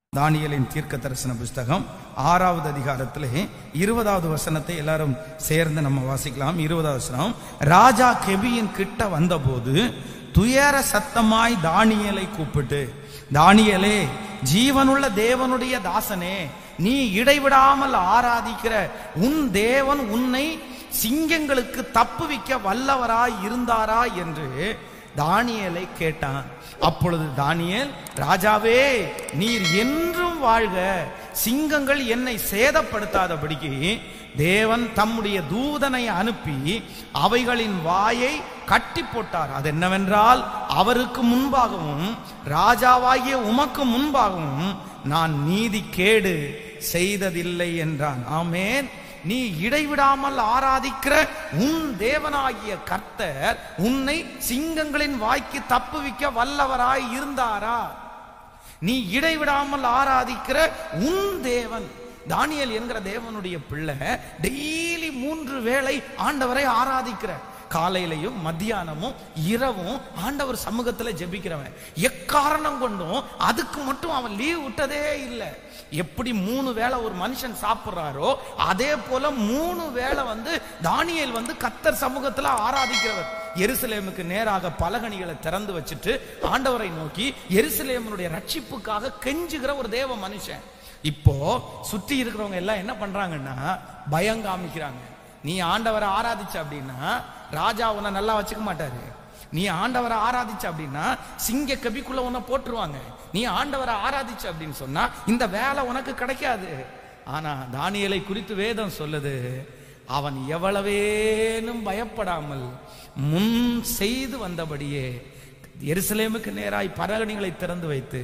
தானியலின் தீர்க்க தரிசன புஸ்தகம் ஆறாவது அதிகாரத்திலே இருபதாவது வசனத்தை எல்லாரும் சேர்ந்து நம்ம வாசிக்கலாம் இருபதாவது வசனம் ராஜா கெபியின் கிட்ட வந்தபோது துயர சத்தமாய் தானியலை கூப்பிட்டு தானியலே ஜீவனுள்ள தேவனுடைய தாசனே நீ இடைவிடாமல் ஆராதிக்கிற உன் தேவன் உன்னை சிங்கங்களுக்கு தப்புவிக்க வல்லவராய் இருந்தாரா என்று தானியேலை கேட்டான் அப்பொழுது தானியேல் ராஜாவே நீர் என்றும் வாழ்க சிங்கங்கள் என்னை சேதப்படுத்தாதபடிக்கு தேவன் தம்முடைய தூதனை அனுப்பி அவைகளின் வாயை கட்டி போட்டார் அது என்னவென்றால் அவருக்கு முன்பாகவும் ராஜாவாகிய உமக்கு முன்பாகவும் நான் நீதி கேடு செய்ததில்லை என்றான் ஆமேன் நீ இடைவிடாமல் ஆராதிக்கிற உன் தேவனாகிய கர்த்தர் உன்னை சிங்கங்களின் வாய்க்கு தப்புவிக்க வல்லவராய் இருந்தாரா நீ இடைவிடாமல் ஆராதிக்கிற உன் தேவன் தானியல் என்கிற தேவனுடைய பிள்ளை டெய்லி மூன்று வேளை ஆண்டவரை ஆராதிக்கிற காலையிலையும் மத்தியானமும் இரவும் ஆண்டவர் சமூகத்துல ஜெபிக்கிறவன் எக்காரணம் கொண்டும் அதுக்கு மட்டும் அவன் லீவ் விட்டதே இல்லை எப்படி மூணு வேளை ஒரு மனுஷன் சாப்பிடுறாரோ அதே போல மூணு வேளை வந்து தானியல் வந்து கத்தர் சமூகத்துல ஆராதிக்கிறவர் எருசலேமுக்கு நேராக பலகணிகளை திறந்து வச்சுட்டு ஆண்டவரை நோக்கி எருசலேமனுடைய ரட்சிப்புக்காக கெஞ்சுகிற ஒரு தேவ மனுஷன் இப்போ சுத்தி இருக்கிறவங்க எல்லாம் என்ன பண்றாங்கன்னா பயம் காமிக்கிறாங்க நீ ஆண்டவரை ஆராதிச்ச அப்படின்னா ராஜா உன்னை நல்லா வச்சுக்க மாட்டாரு நீ ஆண்டவரை ஆராதிச்ச அப்படின்னா சிங்க கபிக்குள்ள உன்னை போட்டுருவாங்க நீ ஆண்டவரை ஆராதிச்ச அப்படின்னு சொன்னா இந்த வேலை உனக்கு கிடைக்காது ஆனா தானியலை குறித்து வேதம் சொல்லுது அவன் எவ்வளவேனும் பயப்படாமல் முன் செய்து வந்தபடியே எருசலேமுக்கு நேராய் பரகணிகளை திறந்து வைத்து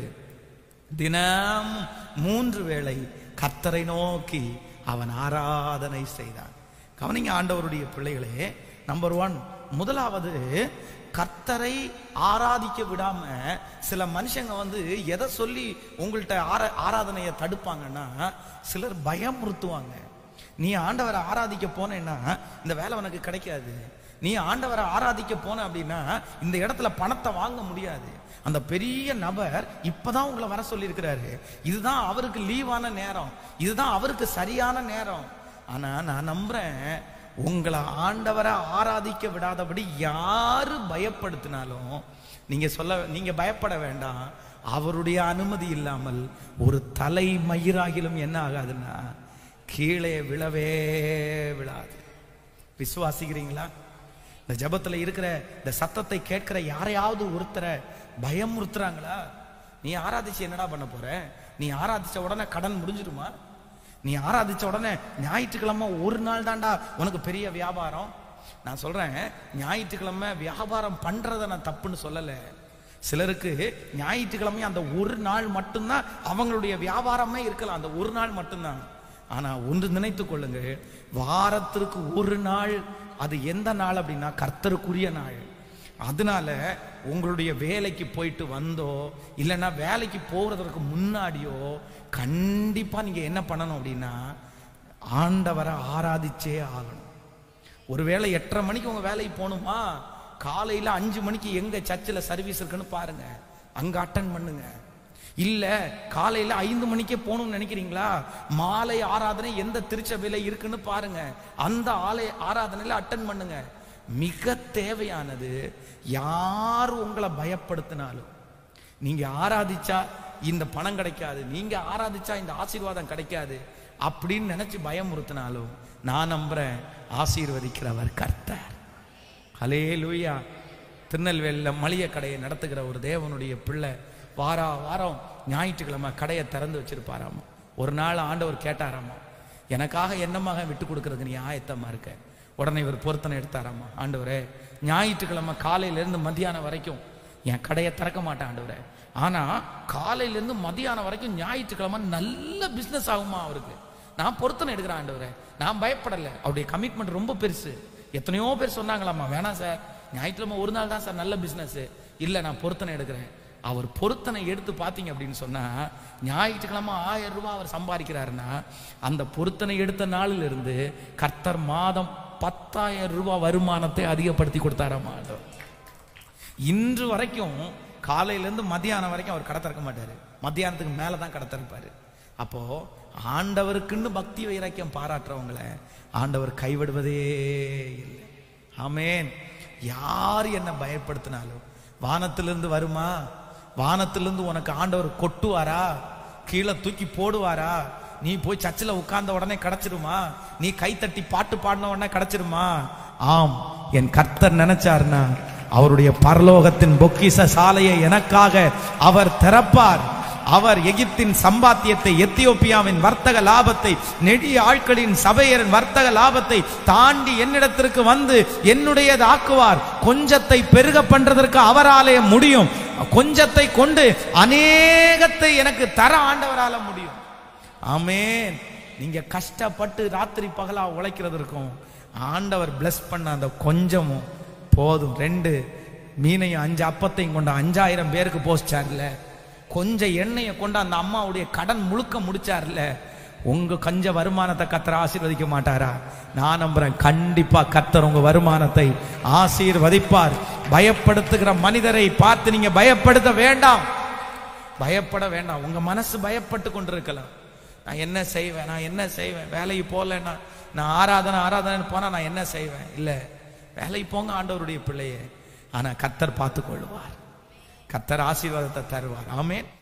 தினம் மூன்று வேளை கத்தரை நோக்கி அவன் ஆராதனை செய்தான் கவனிங்க ஆண்டவருடைய பிள்ளைகளே நம்பர் ஒன் முதலாவது கர்த்தரை ஆராதிக்க விடாம சில மனுஷங்க வந்து எதை சொல்லி உங்கள்கிட்ட ஆரா ஆராதனையை தடுப்பாங்கன்னா சிலர் பயமுறுத்துவாங்க நீ ஆண்டவரை ஆராதிக்க போனேன்னா இந்த வேலை உனக்கு கிடைக்காது நீ ஆண்டவரை ஆராதிக்க போன அப்படின்னா இந்த இடத்துல பணத்தை வாங்க முடியாது அந்த பெரிய நபர் இப்பதான் உங்களை வர சொல்லியிருக்கிறாரு இதுதான் அவருக்கு லீவான நேரம் இதுதான் அவருக்கு சரியான நேரம் ஆனா நான் நம்புறேன் உங்களை ஆண்டவரை ஆராதிக்க விடாதபடி யாரு பயப்படுத்தினாலும் நீங்க சொல்ல நீங்க பயப்பட வேண்டாம் அவருடைய அனுமதி இல்லாமல் ஒரு தலை மயிராகிலும் என்ன ஆகாதுன்னா கீழே விழவே விழாது விசுவாசிக்கிறீங்களா இந்த ஜபத்துல இருக்கிற இந்த சத்தத்தை கேட்கிற யாரையாவது ஒருத்தரை பயமுறுத்துறாங்களா நீ ஆராதிச்சு என்னடா பண்ண போற நீ ஆராதிச்ச உடனே கடன் முடிஞ்சிருமா நீ ஆராதிச்ச உடனே ஞாயிற்றுக்கிழமை ஒரு நாள் தான்டா உனக்கு பெரிய வியாபாரம் நான் சொல்றேன் ஞாயிற்றுக்கிழமை வியாபாரம் பண்றத நான் தப்புன்னு சொல்லலை சிலருக்கு ஞாயிற்றுக்கிழமை அந்த ஒரு நாள் மட்டும்தான் அவங்களுடைய வியாபாரமே இருக்கலாம் அந்த ஒரு நாள் மட்டும்தான் ஆனா ஒன்று நினைத்து கொள்ளுங்க வாரத்திற்கு ஒரு நாள் அது எந்த நாள் அப்படின்னா கர்த்தருக்குரிய நாள் அதனால உங்களுடைய வேலைக்கு போயிட்டு வந்தோ இல்லைன்னா வேலைக்கு போறதற்கு முன்னாடியோ கண்டிப்பா நீங்க என்ன பண்ணணும் அப்படின்னா ஆண்டவரை ஆராதிச்சே ஆகணும் ஒருவேளை எட்டரை மணிக்கு உங்க வேலைக்கு போகணுமா காலையில அஞ்சு மணிக்கு எங்க சர்ச்சில் சர்வீஸ் இருக்குன்னு பாருங்க அங்க அட்டன் பண்ணுங்க இல்ல காலையில ஐந்து மணிக்கே போகணும்னு நினைக்கிறீங்களா மாலை ஆராதனை எந்த திருச்சபையில இருக்குன்னு பாருங்க அந்த ஆலை ஆராதனையில அட்டன் பண்ணுங்க மிக தேவையானது யார் உங்களை பயப்படுத்தினாலும் நீங்க ஆராதிச்சா இந்த பணம் கிடைக்காது நீங்க ஆராதிச்சா இந்த ஆசீர்வாதம் கிடைக்காது அப்படின்னு நினைச்சு பயமுறுத்தினாலும் நான் நம்புறேன் ஆசீர்வதிக்கிறவர் கர்த்தர் ஹலே லூயா திருநெல்வேலியில் மளிகை கடையை நடத்துகிற ஒரு தேவனுடைய பிள்ளை வாரா வாரம் ஞாயிற்றுக்கிழமை கடையை திறந்து வச்சிருப்பாராமா ஒரு நாள் ஆண்டவர் கேட்டாராமா எனக்காக என்னமாக விட்டு கொடுக்கறதுக்கு நீ ஆயத்தமா இருக்க உடனே இவர் பொருத்தனை எடுத்தாராமா ஆண்டவரே ஞாயிற்றுக்கிழமை காலையிலேருந்து மத்தியானம் வரைக்கும் என் கடையை திறக்க மாட்டேன் ஆண்டவரே ஆனா காலையிலேருந்து மதியானம் வரைக்கும் ஞாயிற்றுக்கிழமை நல்ல பிஸ்னஸ் ஆகுமா அவருக்கு நான் பொருத்தனை எடுக்கிறேன் ஆண்டவரே நான் பயப்படலை அவருடைய கமிட்மெண்ட் ரொம்ப பெருசு எத்தனையோ பேர் சொன்னாங்களாமா வேணாம் சார் ஞாயிற்றுக்கிழமை ஒரு நாள் தான் சார் நல்ல பிஸ்னஸ் இல்லை நான் பொருத்தனை எடுக்கிறேன் அவர் பொருத்தனை எடுத்து பார்த்தீங்க அப்படின்னு சொன்னா ஞாயிற்றுக்கிழமை ஆயிரம் ரூபாய் அவர் சம்பாதிக்கிறாருன்னா அந்த பொருத்தனை எடுத்த நாளில் இருந்து கர்த்தர் மாதம் பத்தாயிரம் ரூபாய் வருமானத்தை அதிகப்படுத்தி கொடுத்தாராமா ஆண்டவர். இன்று வரைக்கும் காலையிலேருந்து மதியானம் வரைக்கும் அவர் கடை திறக்க மாட்டாரு மத்தியானத்துக்கு மேல தான் கடை திறப்பாரு அப்போ ஆண்டவருக்குன்னு பக்தி வைராக்கியம் பாராட்டுறவங்களை ஆண்டவர் கைவிடுவதே இல்லை ஆமென் யார் என்ன பயப்படுத்தினாலும் வானத்திலிருந்து வருமா வானத்திலிருந்து உனக்கு ஆண்டவர் கொட்டுவாரா கீழே தூக்கி போடுவாரா நீ போய் சர்ச்சில் உட்கார்ந்த உடனே கிடைச்சிருமா நீ கைத்தட்டி பாட்டு பாடின உடனே கிடைச்சிருமா ஆம் என் கர்த்தர் நினைச்சார்னா அவருடைய பரலோகத்தின் பொக்கிஷ சாலையை எனக்காக அவர் திறப்பார் அவர் எகிப்தின் சம்பாத்தியத்தை எத்தியோப்பியாவின் வர்த்தக லாபத்தை நெடிய ஆட்களின் சபையரின் வர்த்தக லாபத்தை தாண்டி என்னிடத்திற்கு வந்து என்னுடையது ஆக்குவார் கொஞ்சத்தை பெருக பண்றதற்கு அவராலே முடியும் கொஞ்சத்தை கொண்டு அநேகத்தை எனக்கு தர ஆண்டவரால முடியும் ஆமென் நீங்க கஷ்டப்பட்டு ராத்திரி பகலா உழைக்கிறதற்கும் ஆண்டவர் bless பண்ண அந்த கொஞ்சமும் போதும் ரெண்டு மீனையும் அஞ்சு அப்பத்தையும் கொண்ட அஞ்சாயிரம் பேருக்கு போஸ்டார்ல கொஞ்சம் எண்ணெயை கொண்டு அந்த அம்மாவுடைய கடன் முழுக்க முடிச்சார்ல உங்க கஞ்ச வருமானத்தை கத்தர் ஆசீர்வதிக்க மாட்டாரா நான் நம்புறேன் கண்டிப்பா கத்தர் உங்க வருமானத்தை ஆசீர்வதிப்பார் பயப்படுத்துகிற மனிதரை பார்த்து நீங்க பயப்படுத்த வேண்டாம் பயப்பட வேண்டாம் உங்க மனசு பயப்பட்டு கொண்டிருக்கலாம் நான் என்ன செய்வேன் நான் என்ன செய்வேன் வேலைக்கு போகலன்னா நான் ஆராதனை ஆராதனை போனா நான் என்ன செய்வேன் இல்ல வேலைக்கு போங்க ஆண்டவருடைய பிள்ளையே ஆனா கத்தர் பார்த்து கொள்வார் கத்தர் ஆசீர்வாதத்தை தருவார் ஆமென்